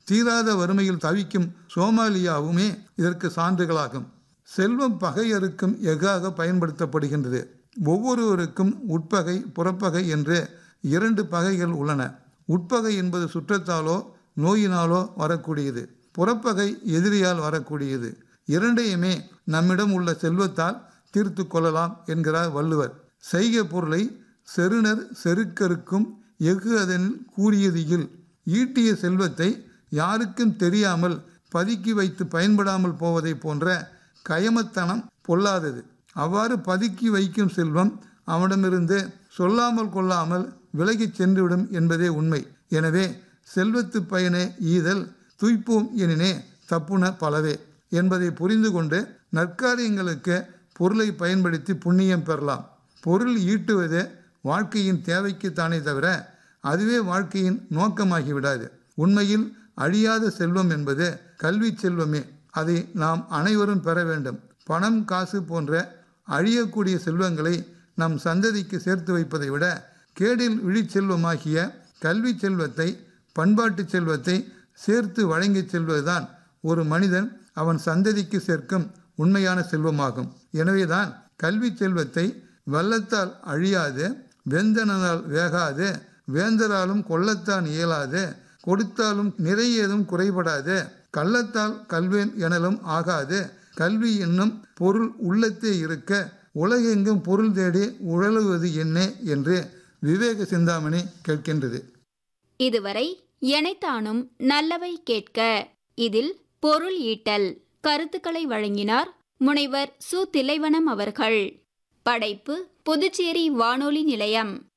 தீராத வறுமையில் தவிக்கும் சோமாலியாவுமே இதற்கு சான்றுகளாகும் செல்வம் பகையருக்கும் எஃகாக பயன்படுத்தப்படுகின்றது ஒவ்வொருவருக்கும் உட்பகை புறப்பகை என்று இரண்டு பகைகள் உள்ளன உட்பகை என்பது சுற்றத்தாலோ நோயினாலோ வரக்கூடியது புறப்பகை எதிரியால் வரக்கூடியது இரண்டையுமே நம்மிடம் உள்ள செல்வத்தால் தீர்த்து கொள்ளலாம் என்கிறார் வள்ளுவர் செய்க பொருளை செருணர் செருக்கருக்கும் எஃகு அதனில் கூறியதில் ஈட்டிய செல்வத்தை யாருக்கும் தெரியாமல் பதுக்கி வைத்து பயன்படாமல் போவதை போன்ற கயமத்தனம் பொல்லாதது அவ்வாறு பதுக்கி வைக்கும் செல்வம் அவனிடமிருந்து சொல்லாமல் கொள்ளாமல் விலகிச் சென்றுவிடும் என்பதே உண்மை எனவே செல்வத்து பயனே ஈதல் துய்ப்போம் எனினே தப்புன பலவே என்பதை புரிந்து கொண்டு நற்காரியங்களுக்கு பொருளை பயன்படுத்தி புண்ணியம் பெறலாம் பொருள் ஈட்டுவது வாழ்க்கையின் தேவைக்குத்தானே தவிர அதுவே வாழ்க்கையின் நோக்கமாகி விடாது உண்மையில் அழியாத செல்வம் என்பது கல்வி செல்வமே அதை நாம் அனைவரும் பெற வேண்டும் பணம் காசு போன்ற அழியக்கூடிய செல்வங்களை நம் சந்ததிக்கு சேர்த்து வைப்பதை விட கேடில் விழிச்செல்வமாகிய கல்வி செல்வத்தை பண்பாட்டு செல்வத்தை சேர்த்து வழங்கி செல்வதுதான் ஒரு மனிதன் அவன் சந்ததிக்கு சேர்க்கும் உண்மையான செல்வமாகும் எனவேதான் கல்வி செல்வத்தை வெள்ளத்தால் அழியாது வெந்தனால் வேகாது வேந்தராலும் கொள்ளத்தான் இயலாது கொடுத்தாலும் நிறையேதும் குறைபடாது கள்ளத்தால் கல்வேன் எனலும் ஆகாது கல்வி என்னும் பொருள் உள்ளத்தே இருக்க உலகெங்கும் பொருள் தேடி உழலுவது என்ன என்று விவேக சிந்தாமணி கேட்கின்றது இதுவரை எனைத்தானும் நல்லவை கேட்க இதில் பொருள் ஈட்டல் கருத்துக்களை வழங்கினார் முனைவர் சு திலைவனம் அவர்கள் படைப்பு புதுச்சேரி வானொலி நிலையம்